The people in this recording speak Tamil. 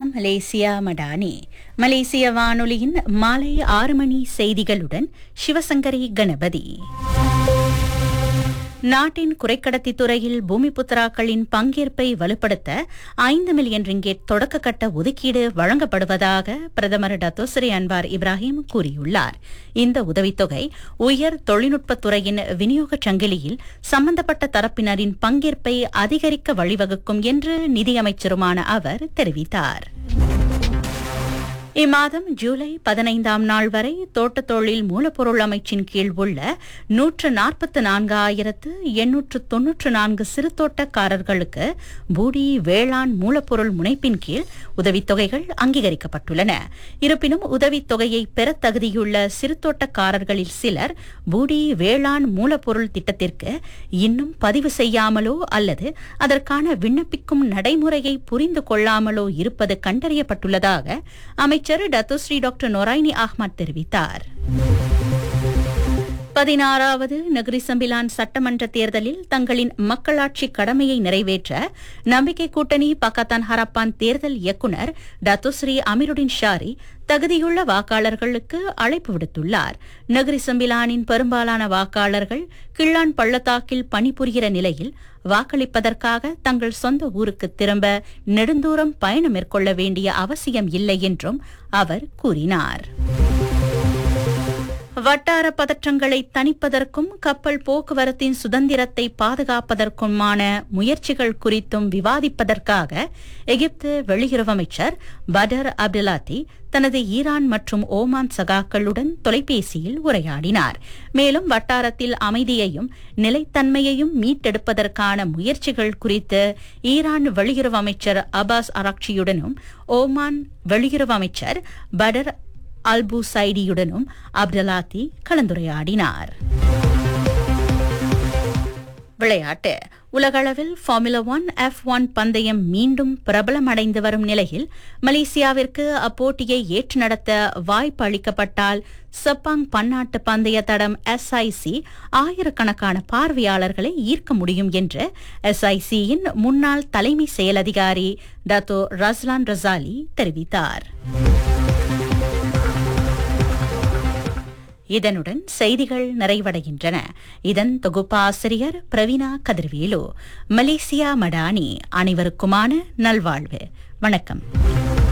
மலேசியா மடானி மலேசிய வானொலியின் மாலை ஆறு மணி செய்திகளுடன் சிவசங்கரி கணபதி நாட்டின் குறைக்கடத்தி துறையில் பூமிபுத்திராக்களின் பங்கேற்பை வலுப்படுத்த ஐந்து மில்லியன் ரிங்கெட் தொடக்க கட்ட ஒதுக்கீடு வழங்கப்படுவதாக பிரதமர் டத்தோசரி அன்வார் இப்ராஹிம் கூறியுள்ளார் இந்த உதவித்தொகை உயர் தொழில்நுட்பத்துறையின் விநியோகச் சங்கிலியில் சம்பந்தப்பட்ட தரப்பினரின் பங்கேற்பை அதிகரிக்க வழிவகுக்கும் என்று நிதியமைச்சருமான அவர் தெரிவித்தார் இம்மாதம் ஜூலை பதினைந்தாம் நாள் வரை தோட்டத் தொழில் மூலப்பொருள் அமைச்சின் கீழ் உள்ள நூற்று நாற்பத்து நான்காயிரத்து எண்ணூற்று தொன்னூற்று நான்கு சிறுதோட்டக்காரர்களுக்கு பூடி வேளாண் மூலப்பொருள் முனைப்பின் கீழ் உதவித்தொகைகள் அங்கீகரிக்கப்பட்டுள்ளன இருப்பினும் உதவித்தொகையை பெற தகுதியுள்ள சிறுதோட்டக்காரர்களில் சிலர் பூடி வேளாண் மூலப்பொருள் திட்டத்திற்கு இன்னும் பதிவு செய்யாமலோ அல்லது அதற்கான விண்ணப்பிக்கும் நடைமுறையை புரிந்து கொள்ளாமலோ இருப்பது கண்டறியப்பட்டுள்ளதாக அமைச்சர் டத்துஸ்ரீ டாக்டர் நொராய்னி அஹ்மத் தெரிவித்தார் பதினாறாவது நகரி சம்பிலான் சட்டமன்ற தேர்தலில் தங்களின் மக்களாட்சி கடமையை நிறைவேற்ற நம்பிக்கை கூட்டணி பக்கத்தான் ஹரப்பான் தேர்தல் இயக்குநர் டத்துஸ்ரீ அமீருடின் ஷாரி தகுதியுள்ள வாக்காளர்களுக்கு அழைப்பு விடுத்துள்ளார் நகரி சம்பிலானின் பெரும்பாலான வாக்காளர்கள் கிள்ளான் பள்ளத்தாக்கில் பணிபுரிகிற நிலையில் வாக்களிப்பதற்காக தங்கள் சொந்த ஊருக்கு திரும்ப நெடுந்தூரம் பயணம் மேற்கொள்ள வேண்டிய அவசியம் இல்லை என்றும் அவர் கூறினார் வட்டார பதற்றங்களை தணிப்பதற்கும் கப்பல் போக்குவரத்தின் சுதந்திரத்தை பாதுகாப்பதற்குமான முயற்சிகள் குறித்தும் விவாதிப்பதற்காக எகிப்து வெளியுறவு அமைச்சர் படர் அப்துல்லாத்தி தனது ஈரான் மற்றும் ஓமான் சகாக்களுடன் தொலைபேசியில் உரையாடினார் மேலும் வட்டாரத்தில் அமைதியையும் நிலைத்தன்மையையும் மீட்டெடுப்பதற்கான முயற்சிகள் குறித்து ஈரான் வெளியுறவு அமைச்சர் அபாஸ் அராக்சியுடனும் ஓமான் வெளியுறவு அமைச்சர் படர் அல்பு சைடியுடனும் அப்டலாத்தி கலந்துரையாடினார் விளையாட்டு உலகளவில் ஃபார்முலா ஒன் எஃப் ஒன் பந்தயம் மீண்டும் பிரபலமடைந்து வரும் நிலையில் மலேசியாவிற்கு அப்போட்டியை ஏற்று நடத்த வாய்ப்பு அளிக்கப்பட்டால் செப்பாங் பன்னாட்டு பந்தய தடம் எஸ்ஐசி ஆயிரக்கணக்கான பார்வையாளர்களை ஈர்க்க முடியும் என்று எஸ்ஐசியின் முன்னாள் தலைமை செயல் அதிகாரி டத்தோ ரஸ்லான் ரசாலி தெரிவித்தார் இதனுடன் செய்திகள் நிறைவடைகின்றன இதன் தொகுப்பாசிரியர் பிரவீனா கதிர்வேலு மலேசியா மடானி அனைவருக்குமான நல்வாழ்வு வணக்கம்